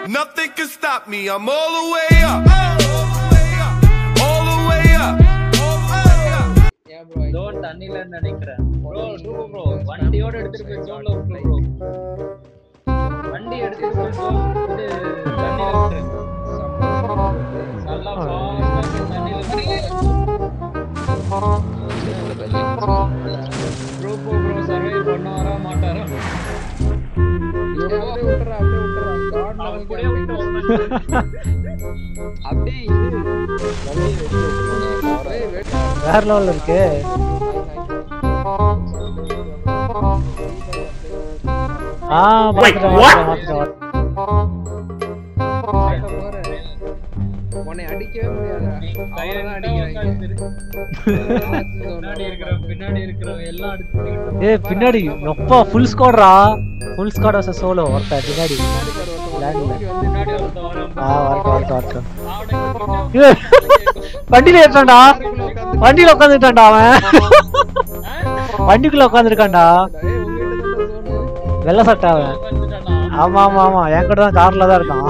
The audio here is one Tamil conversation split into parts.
Nothing can stop me. I'm all the way up. All the way up. ஏன் ப்ரோ ஜோன் தண்ணில நினைக்கிறேன் ப்ரோ சூப்பர் ப்ரோ வண்டியோட எடுத்துட்டு போய் ஜோன்ல விட்டுரு ப்ரோ வண்டி எடுத்துட்டு போய் ஜோன் இது தண்ணில விட்டுரு நல்லா ஃபாஸ்டா தண்ணில ப்ரோ ப்ரோ ப்ரோ சர்வே பண்ணுவாரா மாட்டாரா அப்படியே விட்டுறா அப்படியே விட்டுறா காட் அவன் நமக்கு கூடயே விட்டு அப்படியே இது வண்டியை வெட்டி விட்டுருங்க அப்படியே வெட்டி வேற லெவல்ல இருக்கு ஆ பாத்துட்டேன் பாத்துட்டேன் உன்னை அடிக்கவே முடியாதுடா கையில அவ்வளவுதான் பின்னாடி அடிக்கிறாங்க இருக்கிற பின்னாடி இருக்கிற எல்லாம் அடிச்சுட்டு ஏய் பின்னாடி எப்பா ஃபுல் ஸ்குவாட்ரா ஃபுல் ஸ்குவாட் வர்சஸ் சோலோ ஒருத்தன் பின்னாடி லேண்ட்ல பின்னாடி ஒருத்தன் வரான் ஆ வரட்டும் வரட்டும் வரட்டும் அவனுக்கு ஏய், வண்டியில ஏற்றான்டா வண்டியில உட்காந்துட்டான்டா அவன் வண்டிக்குள்ள உட்காந்துருக்கான்டா ஏய் உங்ககிட்ட தான் சோனு வெள்ளை சட்டை அவன் வந்துட்டானா ஆமா ஆமா ஆமா என் கூட தான் கார்ல தான் இருக்கான்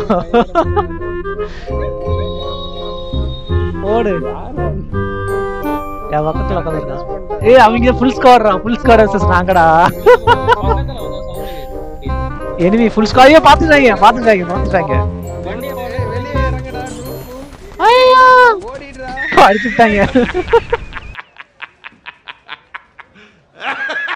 ஓடு என் பக்கத்துல உட்காந்துருக்கான் ஏய் அவங்க ஃபுல் ஸ்குவாட்ரா ஃபுல் ஸ்குவாட் வர்சஸ் நாங்கடா பக்கத்துல வந்து சவுண்ட் கேக்குது எனிமி ஃபுல் ஸ்குவாட் ஐயோ பாத்துட்டாங்க பாத்துட்டாங்க பாத்துட்டாங்க வண்டியை ஏய் வெளியே இறங்குடா ஐயோ ஓடிடுறா அடிச்சுட்டாங்க